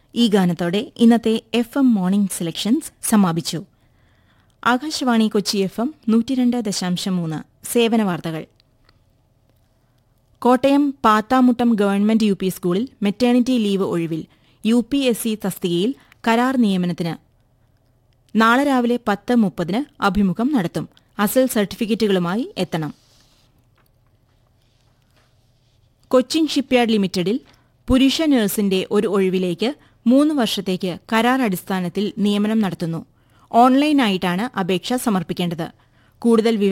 ഈ ഗാനത്തോടെ ഇന്നത്തെ F M morning selections സമാപിച്ചു ആകാശവാണി കൊച്ചി എഫ് എം നൂറ്റിരണ്ട് ദശാംശം മൂന്ന് സേവന വാർത്തകൾ Kottayam Pathamuttam government U P സ്കൂളിൽ മെറ്റേണിറ്റി ലീവ് ഒഴിവിൽ യു പി എസ് സി തസ്തികയിൽ കരാർ നിയമനത്തിന് നാളെ രാവിലെ പത്ത് മുപ്പതിന് അഭിമുഖം നടത്തും അസൽ സർട്ടിഫിക്കറ്റുകളുമായി എത്തണം കൊച്ചിൻ ഷിപ്പ്യാർഡ് ലിമിറ്റഡിൽ പുരുഷ നഴ്സിന്റെ ഒരു ഒഴിവിലേക്ക് മൂന്ന് വർഷത്തേക്ക് കരാർ അടിസ്ഥാനത്തിൽ നിയമനം നടത്തുന്നു ഓൺലൈനായിട്ടാണ് അപേക്ഷ സമർപ്പിക്കേണ്ടത് കൂടുതൽ